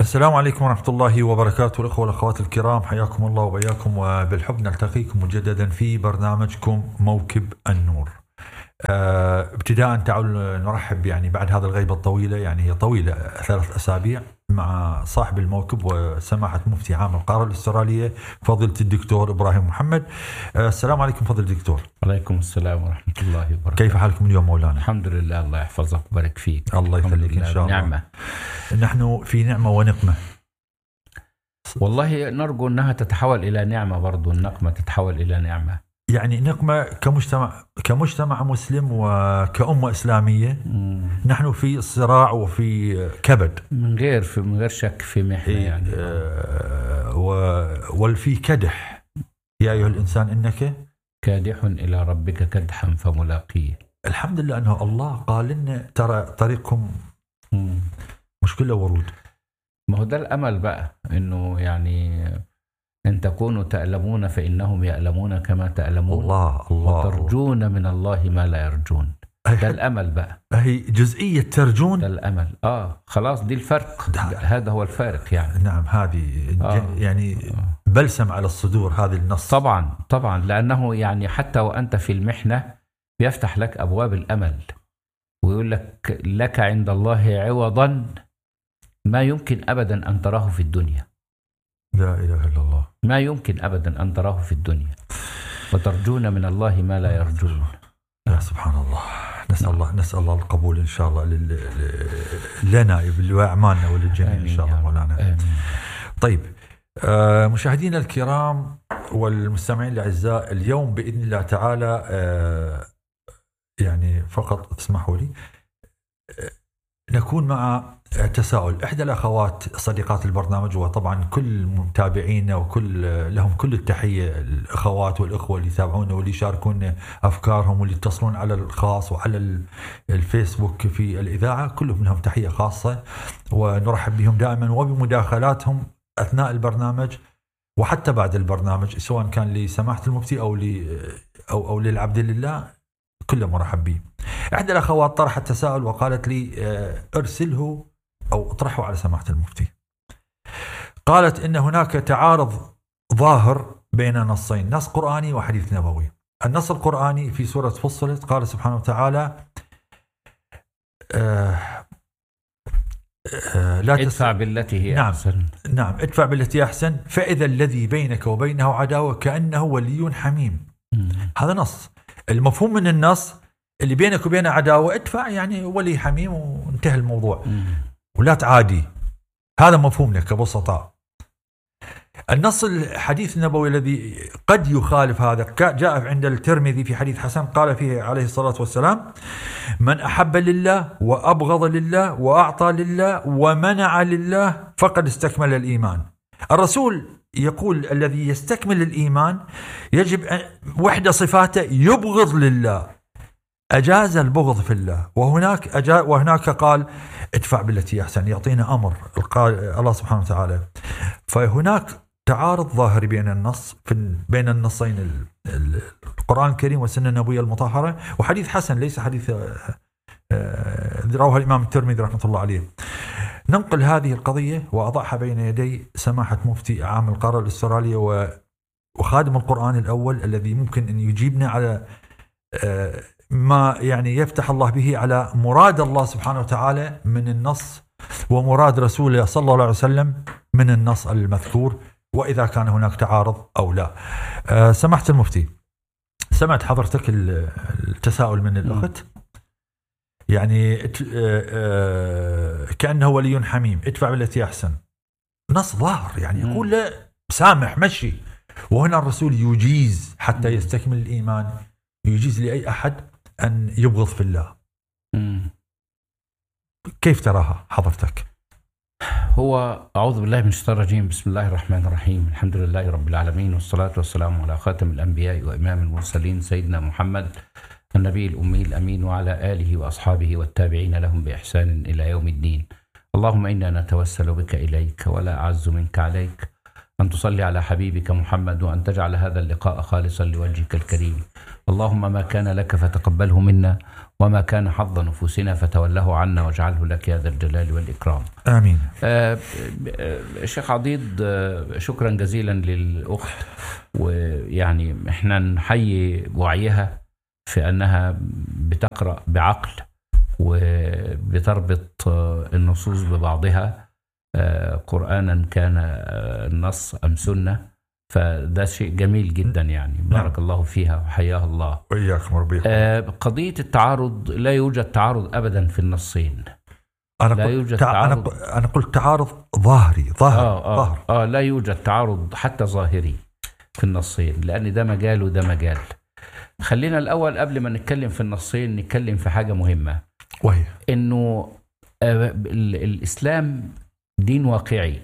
السلام عليكم ورحمة الله وبركاته الأخوة والأخوات الكرام حياكم الله وبياكم وبالحب نلتقيكم مجددا في برنامجكم موكب النور آه، ابتداء تعالوا نرحب يعني بعد هذا الغيبة الطويلة يعني هي طويلة ثلاث أسابيع مع صاحب الموكب وسماحة مفتي عام القارة الأسترالية فضيلة الدكتور إبراهيم محمد آه، السلام عليكم فضل الدكتور عليكم السلام ورحمة الله وبركاته كيف حالكم اليوم مولانا الحمد لله الله يحفظك ويبارك فيك الله الحمد يخليك إن لله شاء الله نعمة نحن في نعمة ونقمة والله نرجو أنها تتحول إلى نعمة برضو النقمة تتحول إلى نعمة يعني نقمة كمجتمع كمجتمع مسلم وكأمة إسلامية نحن في صراع وفي كبد من غير في من غير شك في محنة يعني آه، و- وفي كدح يا أيها الإنسان إنك كادح إلى ربك كدحا فملاقيه الحمد لله أنه الله قال لنا ترى طريقكم مم. مش كله ورود ما هو ده الأمل بقى إنه يعني إن تكونوا تألمون فإنهم يألمون كما تألمون الله الله وترجون من الله ما لا يرجون ده هي- الأمل بقى هي جزئية ده ترجون الأمل آه خلاص دي الفرق ده- هذا هو الفارق يعني نعم هذه ج- آه. يعني بلسم على الصدور هذه النص طبعا طبعا لأنه يعني حتى وأنت في المحنة بيفتح لك أبواب الأمل ويقول لك لك عند الله عوضا ما يمكن أبدا أن تراه في الدنيا لا إله إلا الله ما يمكن أبدا أن تراه في الدنيا وترجون من الله ما لا يرجون يا سبحان الله نسأل الله نسأل الله القبول إن شاء الله لل... ل- لنا ولأعمالنا وللجميع إن شاء يا الله رب. مولانا آمين. طيب آه، مشاهدينا الكرام والمستمعين الاعزاء اليوم باذن الله تعالى آه، يعني فقط اسمحوا لي آه، نكون مع تساؤل احدى الاخوات صديقات البرنامج وطبعا كل متابعينا وكل لهم كل التحيه الاخوات والاخوه اللي يتابعونا واللي يشاركونا افكارهم واللي يتصلون على الخاص وعلى ال- الفيسبوك في الاذاعه كلهم لهم تحيه خاصه ونرحب بهم دائما وبمداخلاتهم اثناء البرنامج وحتى بعد البرنامج سواء كان لسماحه المفتي او ل او او للعبد لله كله مرحب به. احدى الاخوات طرحت تساؤل وقالت لي آه، ارسله او اطرحه على سماحه المفتي. قالت ان هناك تعارض ظاهر بين نصين، نص قراني وحديث نبوي. النص القراني في سوره فصلت قال سبحانه وتعالى آه آه لا تس... ادفع بالتي هي نعم. أحسن نعم ادفع بالتي احسن فاذا الذي بينك وبينه عداوه كانه ولي حميم مم. هذا نص المفهوم من النص اللي بينك وبينه عداوه ادفع يعني ولي حميم وانتهى الموضوع مم. ولا تعادي هذا مفهومنا كبسطاء النص الحديث النبوي الذي قد يخالف هذا كا- جاء عند الترمذي في حديث حسن قال فيه عليه الصلاة والسلام من أحب لله وأبغض لله وأعطى لله ومنع لله فقد استكمل الإيمان الرسول يقول الذي يستكمل الإيمان يجب أن وحدة صفاته يبغض لله أجاز البغض في الله وهناك أجا وهناك قال ادفع بالتي أحسن يعطينا أمر القال الله سبحانه وتعالى فهناك تعارض ظاهري بين النص في ال- بين النصين ال- ال- القرآن الكريم والسنة النبوية المطهرة وحديث حسن ليس حديث آه، آه، رواه الإمام الترمذي رحمة الله عليه ننقل هذه القضية وأضعها بين يدي سماحة مفتي عام القارة الأسترالية و- وخادم القرآن الأول الذي ممكن أن يجيبنا على آه، ما يعني يفتح الله به على مراد الله سبحانه وتعالى من النص ومراد رسوله صلى الله عليه وسلم من النص المذكور واذا كان هناك تعارض او لا. آه، سماحه المفتي سمعت حضرتك ال- التساؤل من الاخت يعني ات- آه، آه، كانه ولي حميم ادفع بالتي احسن. نص ظاهر يعني مم. يقول له سامح مشي وهنا الرسول يجيز حتى مم. يستكمل الايمان يجيز لاي احد ان يبغض في الله. مم. كيف تراها حضرتك؟ هو أعوذ بالله من الشيطان الرجيم بسم الله الرحمن الرحيم الحمد لله رب العالمين والصلاة والسلام على خاتم الأنبياء وإمام المرسلين سيدنا محمد النبي الأمي الأمين وعلى آله وأصحابه والتابعين لهم بإحسان إلى يوم الدين اللهم إنا نتوسل بك إليك ولا أعز منك عليك أن تصلي على حبيبك محمد وأن تجعل هذا اللقاء خالصا لوجهك الكريم اللهم ما كان لك فتقبله منا وما كان حظ نفوسنا فتوله عنا واجعله لك يا ذا الجلال والإكرام امين آه، آه، شيخ عضيد آه، شكرا جزيلا للأخت ويعني احنا نحيي وعيها في أنها بتقرأ بعقل وبتربط آه، النصوص ببعضها آه، قرآنا كان آه، النص أم سنة فده شيء جميل جدا يعني بارك الله فيها وحياها الله واياكم ربي يحفظك. آه، قضية التعارض لا يوجد تعارض أبدا في النصين انا لا قلت يوجد تع... انا تعارض. انا قلت تعارض ظاهري ظاهر آه, آه, ظاهر آه لا يوجد تعارض حتى ظاهري في النصين لأن ده مجال وده مجال خلينا الأول قبل ما نتكلم في النصين نتكلم في حاجة مهمة وهي إنه آه ال- الإسلام دين واقعي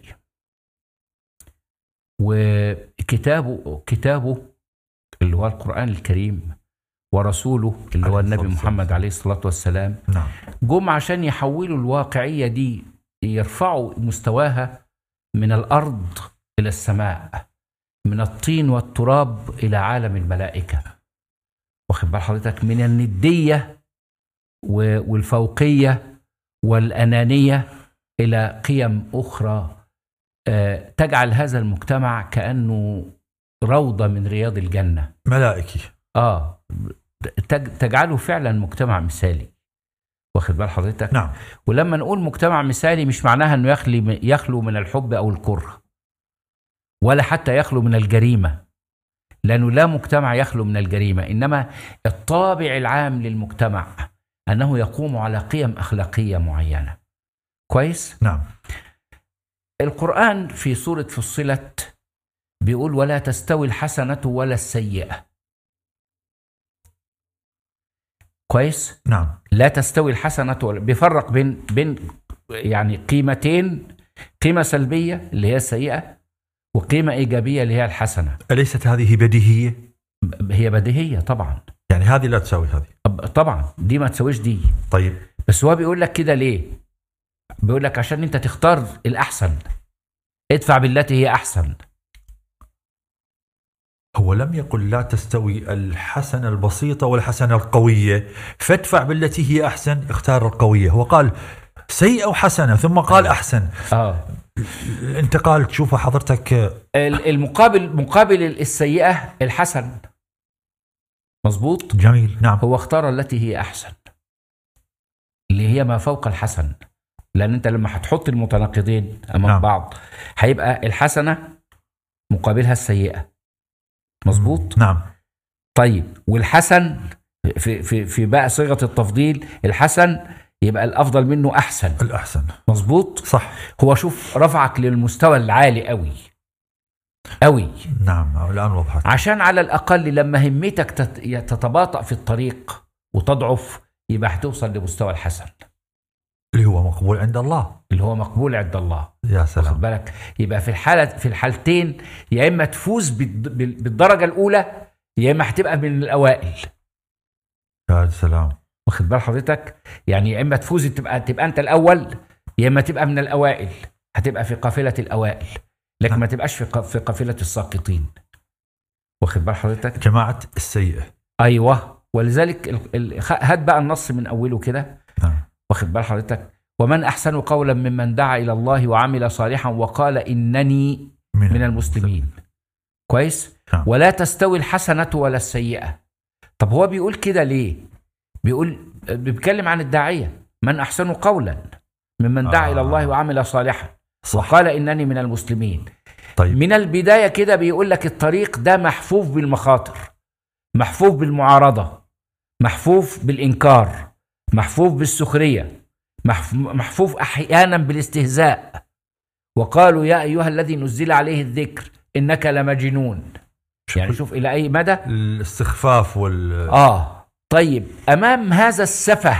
وكتابه كتابه اللي هو القرآن الكريم ورسوله اللي هو عليه النبي الصلاة محمد عليه الصلاة والسلام نعم جم عشان يحولوا الواقعية دي يرفعوا مستواها من الأرض إلى السماء من الطين والتراب إلى عالم الملائكة واخد بال حضرتك من الندية و- والفوقية والأنانية إلى قيم أخرى آه، تجعل هذا المجتمع كأنه روضة من رياض الجنة ملائكي آه تج- تجعله فعلا مجتمع مثالي واخد بال حضرتك نعم ولما نقول مجتمع مثالي مش معناها انه يخلي يخلو من الحب او الكره ولا حتى يخلو من الجريمه لانه لا مجتمع يخلو من الجريمه انما الطابع العام للمجتمع انه يقوم على قيم اخلاقيه معينه كويس نعم القران في سوره فصلت بيقول ولا تستوي الحسنه ولا السيئه كويس نعم لا تستوي الحسنة ولا بيفرق بين بين يعني قيمتين قيمة سلبية اللي هي السيئة وقيمة إيجابية اللي هي الحسنة اليست هذه بديهيه ب- هي بديهية طبعا يعني هذه لا تساوي هذه طب- طبعا دي ما تساويش دي طيب بس هو بيقول لك كده ليه بيقول لك عشان انت تختار الأحسن ادفع بالتي هي أحسن هو لم يقل لا تستوي الحسنة البسيطة والحسنة القوية فادفع بالتي هي أحسن اختار القوية هو قال سيئة وحسنة ثم قال أحسن اه أنت قال تشوف حضرتك ال- المقابل مقابل السيئة الحسن مظبوط جميل نعم هو اختار التي هي احسن اللي هي ما فوق الحسن لان انت لما هتحط المتناقضين امام نعم. بعض هيبقى الحسنه مقابلها السيئه مظبوط نعم طيب والحسن في في في بقى صيغه التفضيل الحسن يبقى الافضل منه احسن الأحسن مظبوط صح هو شوف رفعك للمستوى العالي قوي قوي نعم الآن وضحت عشان على الأقل لما همتك تت- تتباطأ في الطريق وتضعف يبقى هتوصل لمستوى الحسن اللي هو مقبول عند الله اللي هو مقبول عند الله يا واخد سلام بالك يبقى في الحالة في الحالتين يا إما تفوز بالد- بال- بالدرجة الأولى يا إما هتبقى من الأوائل يا سلام واخد بال حضرتك يعني يا إما تفوز تبقى تبقى أنت الأول يا إما تبقى من الأوائل هتبقى في قافلة الأوائل لكن نعم. ما تبقاش في ق- في قافلة الساقطين واخد بال حضرتك جماعة السيئة ايوه ولذلك ال- ال- خ- هات بقى النص من اوله كده نعم واخد بال حضرتك ومن احسن قولا ممن دعا الى الله وعمل صالحا وقال انني من المسلمين كويس نعم. ولا تستوي الحسنه ولا السيئه طب هو بيقول كده ليه بيقول بيتكلم عن الداعيه من احسن قولا ممن دعا آه. الى الله وعمل صالحا صح وقال انني من المسلمين طيب من البداية كده بيقول لك الطريق ده محفوف بالمخاطر محفوف بالمعارضة محفوف بالإنكار محفوف بالسخرية محف- محفوف أحيانا بالاستهزاء وقالوا يا أيها الذي نزل عليه الذكر إنك لمجنون يعني شوف إلى أي مدى الاستخفاف وال آه طيب أمام هذا السفه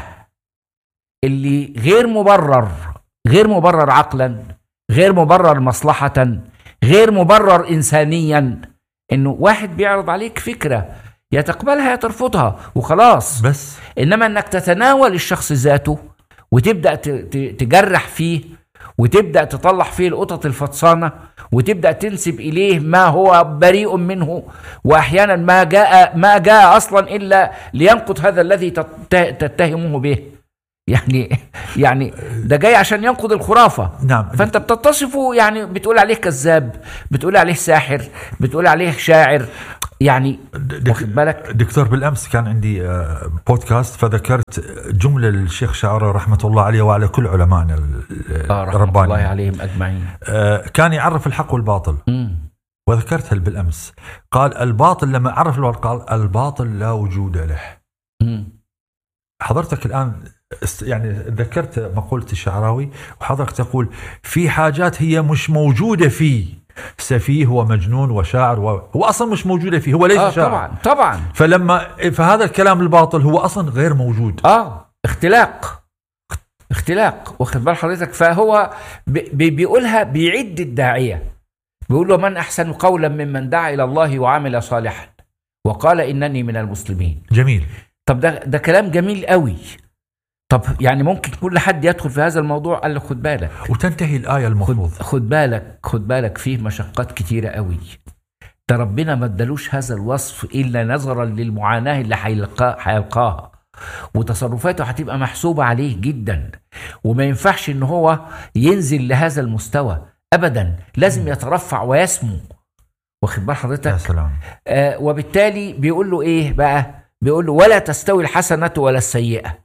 اللي غير مبرر غير مبرر عقلا غير مبرر مصلحة غير مبرر إنسانيا إنه واحد بيعرض عليك فكرة يا تقبلها يا ترفضها وخلاص بس إنما إنك تتناول الشخص ذاته وتبدأ ت- ت- تجرح فيه وتبدا تطلع فيه القطط الفطسانه وتبدا تنسب اليه ما هو بريء منه واحيانا ما جاء ما جاء اصلا الا لينقض هذا الذي تت- تتهمه به يعني يعني ده جاي عشان ينقض الخرافه نعم فانت بتتصفه يعني بتقول عليه كذاب بتقول عليه ساحر بتقول عليه شاعر يعني دك- واخد بالك دكتور بالامس كان عندي آه، بودكاست فذكرت جمله للشيخ شعراوي رحمه الله عليه وعلى كل علمائنا ال- آه رحمه الله الربانيين عليهم اجمعين آه، كان يعرف الحق والباطل مم. وذكرتها بالامس قال الباطل لما عرف الباطل قال الباطل لا وجود له مم. حضرتك الان است- يعني ذكرت مقولة الشعراوي وحضرتك تقول في حاجات هي مش موجودة فيه سفيه ومجنون وشاعر و... هو اصلا مش موجودة فيه هو ليس اه شاعر طبعا طبعا فلما فهذا الكلام الباطل هو اصلا غير موجود اه اختلاق اختلاق واخد بال حضرتك فهو بي بي- بيقولها بيعد الداعيه بيقول له من احسن قولا ممن دعا الى الله وعمل صالحا وقال انني من المسلمين جميل طب ده ده كلام جميل قوي طب يعني ممكن كل حد يدخل في هذا الموضوع قال له خد بالك وتنتهي الآية المفروض خد بالك خد بالك فيه مشقات كتيرة قوي ده ربنا ما ادالوش هذا الوصف إلا نظرا للمعاناة اللي هيلقا- هيلقاها وتصرفاته هتبقى محسوبة عليه جدا وما ينفعش ان هو ينزل لهذا المستوى ابدا لازم يترفع ويسمو واخد بال حضرتك يا سلام آه وبالتالي بيقول له ايه بقى بيقول له ولا تستوي الحسنة ولا السيئة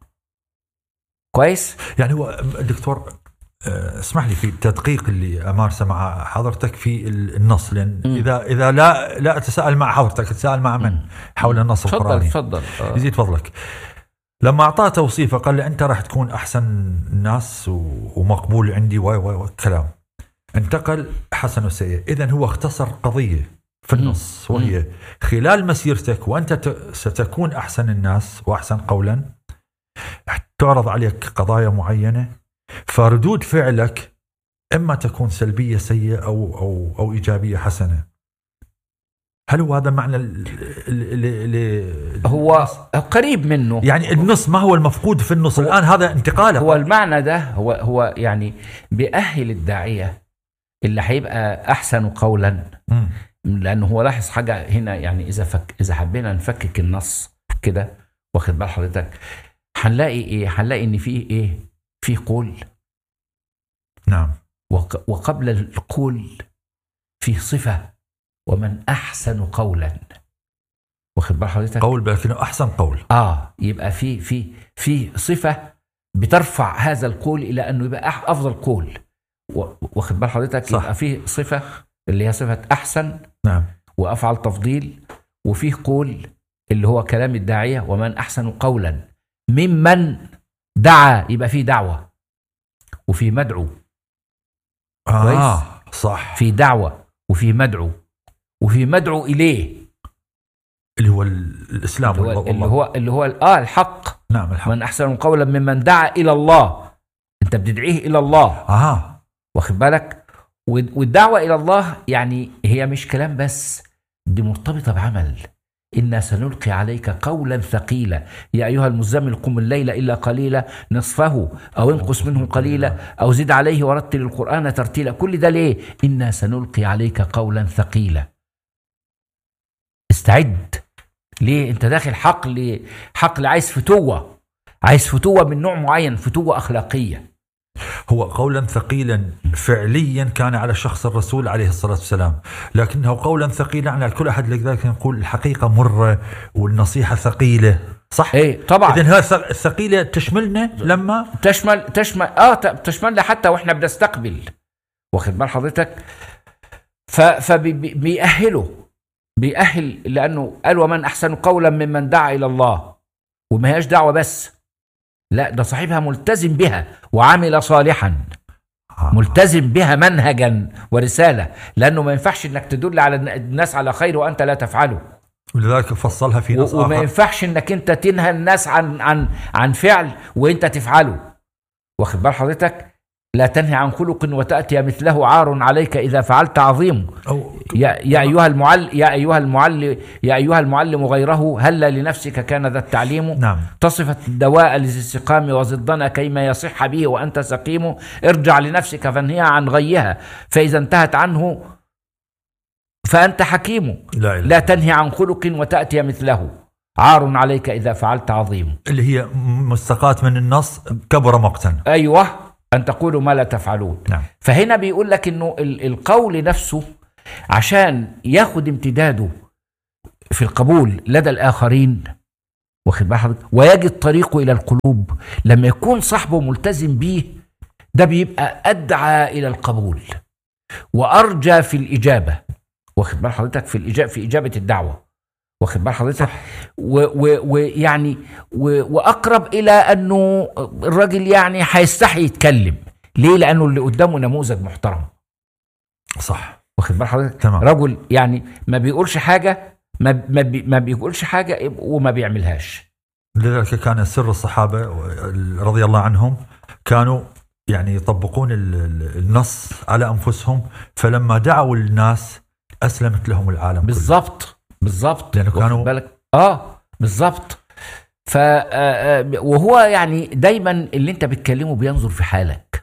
كويس يعني هو دكتور آه، اسمح لي في التدقيق اللي امارسه مع حضرتك في النص لان مم. اذا اذا لا لا اتساءل مع حضرتك اتساءل مع من حول النص تفضل القراني تفضل آه. يزيد فضلك لما اعطاه توصيفه قال له انت راح تكون احسن الناس و- ومقبول عندي و و وكلام انتقل حسن وسيء اذا هو اختصر قضيه في النص وهي خلال مسيرتك وانت ت- ستكون احسن الناس واحسن قولا تعرض عليك قضايا معينه فردود فعلك اما تكون سلبيه سيئه او او او ايجابيه حسنه هل هو هذا معنى ال- ال- ال- ال- هو قريب منه يعني النص ما هو المفقود في النص الان هذا انتقاله هو المعنى ده هو هو يعني بيأهل الداعية اللي هيبقى أحسن قولا مم. لأنه هو لاحظ حاجة هنا يعني إذا فك إذا حبينا نفكك النص كده واخد بال حضرتك هنلاقي إيه؟ هنلاقي إن في إيه؟ في قول نعم وق- وقبل القول في صفة ومن أحسن قولا واخد بال حضرتك؟ قول لكنه احسن قول اه يبقى في في في صفه بترفع هذا القول الى انه يبقى أح- افضل قول و- واخد بال حضرتك صح. يبقى في صفه اللي هي صفه احسن نعم وافعل تفضيل وفيه قول اللي هو كلام الداعيه ومن احسن قولا ممن دعا يبقى في دعوه وفي مدعو اه صح في دعوه وفي مدعو وفي مدعو اليه اللي هو ال- الاسلام اللي هو والله. اللي هو اللي هو اه الحق نعم الحق من احسن قولا ممن دعا الى الله انت بتدعيه الى الله اه واخد بالك وال- والدعوه الى الله يعني هي مش كلام بس دي مرتبطه بعمل إنا سنلقي عليك قولا ثقيلا يا أيها المزمل قم الليل إلا قليلا نصفه أو انقص منه قليلا أو زد عليه ورتل القرآن ترتيلا كل ده ليه إنا سنلقي عليك قولا ثقيلا استعد ليه انت داخل حقل حقل عايز فتوة عايز فتوة من نوع معين فتوة أخلاقية هو قولا ثقيلا فعليا كان على شخص الرسول عليه الصلاة والسلام لكنه قولا ثقيلا على كل أحد لذلك نقول الحقيقة مرة والنصيحة ثقيلة صح؟ ايه طبعا إذن هذه الثقيلة تشملنا لما تشمل تشمل اه ت- تشملنا حتى واحنا بنستقبل واخد بال حضرتك فبيأهله بيأهل لأنه قال ومن أحسن قولا ممن دعا إلى الله وما هياش دعوة بس لا ده صاحبها ملتزم بها وعمل صالحا ملتزم بها منهجا ورسالة لأنه ما ينفعش إنك تدل على الناس على خير وأنت لا تفعله ولذلك فصلها في نص و- وما آخر ينفعش انك انت تنهى الناس عن عن عن فعل وانت تفعله واخد بال حضرتك لا تنهي عن خلق وتأتي مثله عار عليك إذا فعلت عظيم أو يا, يا أيها المعلم يا أيها المعلم يا أيها المعلم غيره هل لنفسك كان ذا التعليم نعم تصف الدواء للاستقام وضدنا كيما يصح به وأنت سقيم ارجع لنفسك فانهيها عن غيها فإذا انتهت عنه فأنت حكيم لا إله لا تنهي عن خلق وتأتي مثله عار عليك إذا فعلت عظيم اللي هي مستقاة من النص كبر مقتا أيوة أن تقولوا ما لا تفعلون نعم فهنا بيقول لك انه ال- القول نفسه عشان ياخد امتداده في القبول لدى الاخرين واخد بال حضرتك ويجد طريقه الى القلوب لما يكون صاحبه ملتزم بيه ده بيبقى ادعى الى القبول وارجى في الاجابه واخد بال حضرتك في الاجابه في اجابه الدعوه واخد بال حضرتك و- و- ويعني و- واقرب الى انه الراجل يعني هيستحي يتكلم ليه لانه اللي قدامه نموذج محترم صح واخد بال حضرتك تمام. رجل يعني ما بيقولش حاجه ما ما, بي ما بيقولش حاجه وما بيعملهاش لذلك كان سر الصحابة رضي الله عنهم كانوا يعني يطبقون ال- ال- النص على أنفسهم فلما دعوا الناس أسلمت لهم العالم كله. بالظبط بالظبط لأنه واخد كانوا- بالك اه بالظبط ف آه، آه، وهو يعني دايما اللي انت بتكلمه بينظر في حالك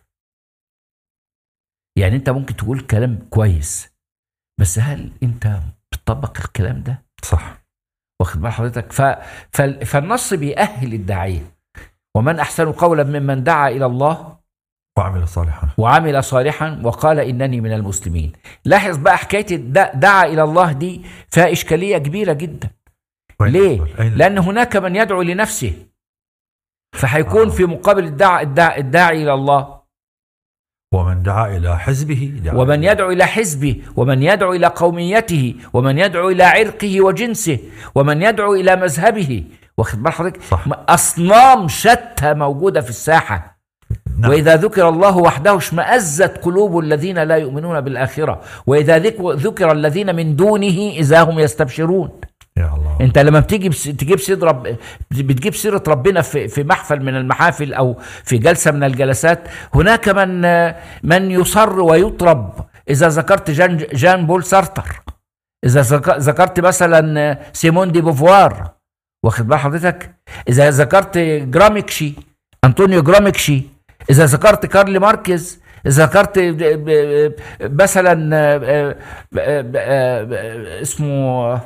يعني انت ممكن تقول كلام كويس بس هل انت بتطبق الكلام ده صح واخد بال حضرتك ف... فال- فالنص بيأهل الداعية ومن أحسن قولا ممن دعا إلى الله وعمل صالحا وعمل صالحا وقال إنني من المسلمين لاحظ بقى حكاية الد- دعا إلى الله دي فيها إشكالية كبيرة جدا وين ليه؟ الأفضل؟ أين لأن هناك من يدعو لنفسه فهيكون آه. في مقابل الداع الداع الداعي إلى الله ومن دعا إلى حزبه دعا ومن يدعو إلى حزبه ومن يدعو إلى قوميته ومن يدعو إلى عرقه وجنسه ومن يدعو إلى مذهبه واخد بال حضرتك صح. أصنام شتى موجودة في الساحة نعم. وإذا ذكر الله وحده اشمأزت قلوب الذين لا يؤمنون بالآخرة وإذا ذك- ذكر الذين من دونه إذا هم يستبشرون يا الله انت لما بتيجي بس تجيب سيد رب بتجيب سيره ربنا في في محفل من المحافل او في جلسه من الجلسات هناك من من يصر ويطرب اذا ذكرت جان جان بول سارتر اذا ذك- ذكرت مثلا سيمون دي بوفوار واخد بال حضرتك اذا ذكرت جراميكشي انطونيو جراميكشي اذا ذكرت كارل ماركيز اذا ذكرت ب- ب- مثلا آه، آه، آه، اسمه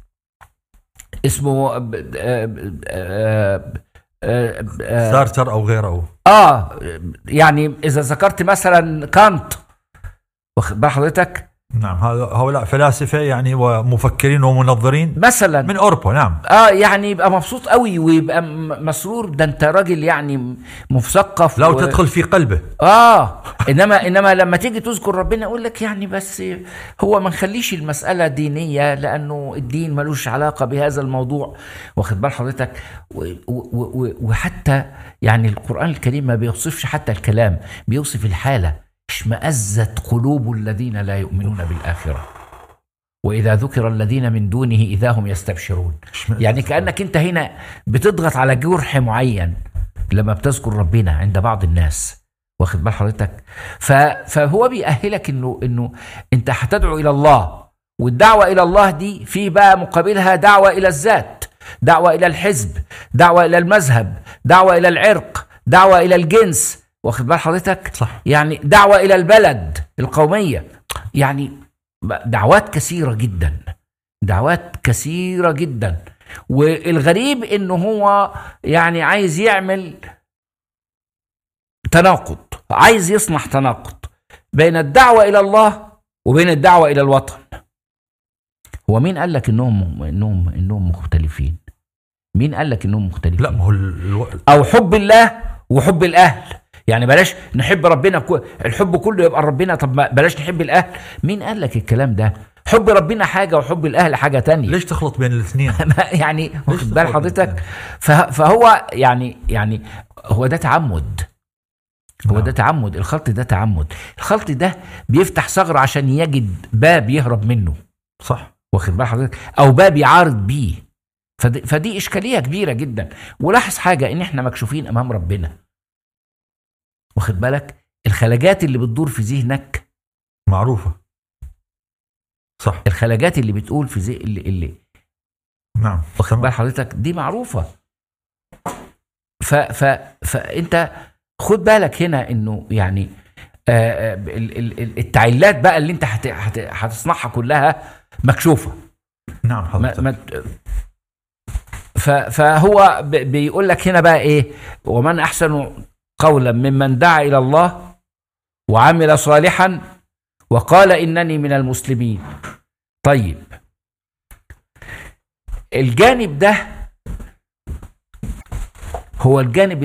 اسمه آه، آه، آه، آه، سارتر أو غيره اه يعني اذا ذكرت مثلا كانت واخد بال حضرتك نعم هذا- هؤلاء فلاسفة يعني ومفكرين ومنظرين مثلا من أوروبا نعم اه يعني يبقى مبسوط قوي ويبقى م- مسرور ده انت راجل يعني مثقف لو و- تدخل في قلبه اه انما انما لما تيجي تذكر ربنا يقول لك يعني بس هو ما نخليش المساله دينيه لانه الدين ملوش علاقه بهذا الموضوع واخد بال حضرتك و- و- و- وحتى يعني القران الكريم ما بيوصفش حتى الكلام بيوصف الحاله اشمأزت قلوب الذين لا يؤمنون بالاخره واذا ذكر الذين من دونه اذا هم يستبشرون يعني كانك انت هنا بتضغط على جرح معين لما بتذكر ربنا عند بعض الناس واخد بال حضرتك ف... فهو بيأهلك انه انه انت هتدعو الى الله والدعوه الى الله دي في بقى مقابلها دعوه الى الذات دعوه الى الحزب دعوه الى المذهب دعوه الى العرق دعوه الى الجنس واخد بال حضرتك صح يعني دعوه الى البلد القوميه يعني دعوات كثيره جدا دعوات كثيره جدا والغريب انه هو يعني عايز يعمل تناقض عايز يصنع تناقض بين الدعوه الى الله وبين الدعوه الى الوطن هو مين قال لك انهم انهم انهم مختلفين مين قال لك انهم مختلفين لا ما هو ال- الو... او حب الله وحب الاهل يعني بلاش نحب ربنا كو... الحب كله يبقى ربنا طب ما بلاش نحب الاهل مين قال لك الكلام ده حب ربنا حاجه وحب الاهل حاجه تانية ليش تخلط بين الاثنين يعني واخد بال تخلط حضرتك بين فه- فهو يعني يعني هو ده تعمد هو نعم. ده تعمد الخلط ده تعمد الخلط ده بيفتح ثغرة عشان يجد باب يهرب منه صح واخد بال حضرتك او باب يعارض بيه فدي, فدي اشكاليه كبيره جدا ولاحظ حاجه ان احنا مكشوفين امام ربنا واخد بالك الخلاجات اللي بتدور في ذهنك معروفة صح الخلاجات اللي بتقول في ذهن اللي, اللي نعم واخد تمام. بال حضرتك دي معروفه ف ف فانت خد بالك هنا انه يعني آه، آه، ال- ال- ال- التعليلات بقى اللي انت هت- هت- هتصنعها كلها مكشوفه نعم ما حضرتك ما ت- ف فهو ب- بيقول لك هنا بقى ايه ومن احسن قولا ممن دعا الى الله وعمل صالحا وقال انني من المسلمين طيب الجانب ده هو الجانب